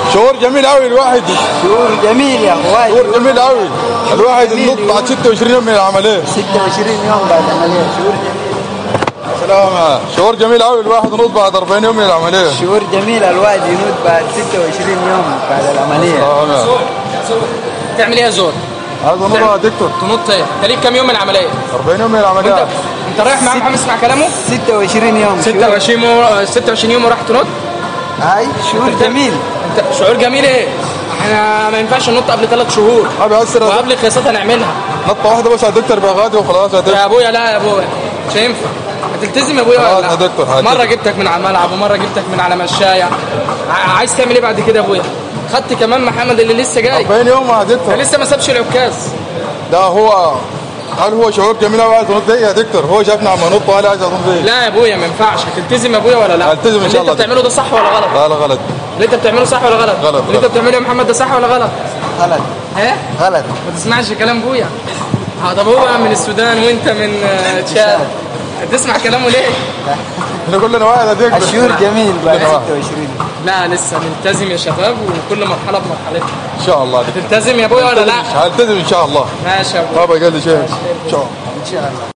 شعور جميل قوي الواحد شعور جميل يا اخوي شعور جميل قوي الواحد ينط بعد 26 يوم من العمليه 26 يوم بعد عمليه شعور جميل سلام شعور جميل قوي الواحد ينط بعد 40 يوم من العمليه شعور جميل الواحد يموت بعد 26 يوم بعد العمليه سلام تعمل ايه يا زور؟ عايز انط يا دكتور تنط ايه؟ انت ليك كام يوم من العمليه؟ 40 يوم من انت العمليه انت رايح مع محمد اسمع كلامه؟ 26 يوم 26 يوم 26 يوم وراح تنط؟ هاي شعور جميل انت شعور جميل ايه؟ احنا ما ينفعش ننط قبل ثلاث شهور ما بيأثر وقبل القياسات هنعملها نطه واحده بس يا دكتور بقى غادي وخلاص يا يا دكتور ابويا لا يا ابويا مش هينفع هتلتزم يا ابويا خلاص ولا يا لا؟ دكتور، هلتزم. مره جبتك من على الملعب ومره جبتك من على مشايه ع- عايز تعمل ايه بعد كده يا ابويا؟ خدت كمان محمد اللي لسه جاي 40 يوم يا ده دكتور لسه ما سابش العكاز ده هو هل هو شعور جميل قوي عايز ينط ايه يا دكتور هو شافنا عم نط وقال عايز ينط ايه لا يا ابويا ما ينفعش هتلتزم يا ابويا ولا لا؟ هلتزم إن شاء الله. اللي انت بتعمله ده صح ولا غلط؟ لا لا غلط اللي انت بتعمله صح ولا غلط؟ غلط، اللي انت غلط. بتعمله يا محمد ده صح ولا غلط؟ غلط ها؟ غلط ما تسمعش كلام ابويا اه طب هو من السودان وانت من آه، تشاد تسمع كلامه ليه؟ احنا كلنا واحد يا دكتور الشعور جميل بعد كلنا واحد. 26 لا لسه نلتزم يا شباب وكل مرحله بمرحلتها ان شاء الله دكتور. تلتزم يا ابويا ولا لا؟ هلتزم ان شاء الله ماشي يا ابويا بابا قال لي شيء ان شاء الله ان شاء الله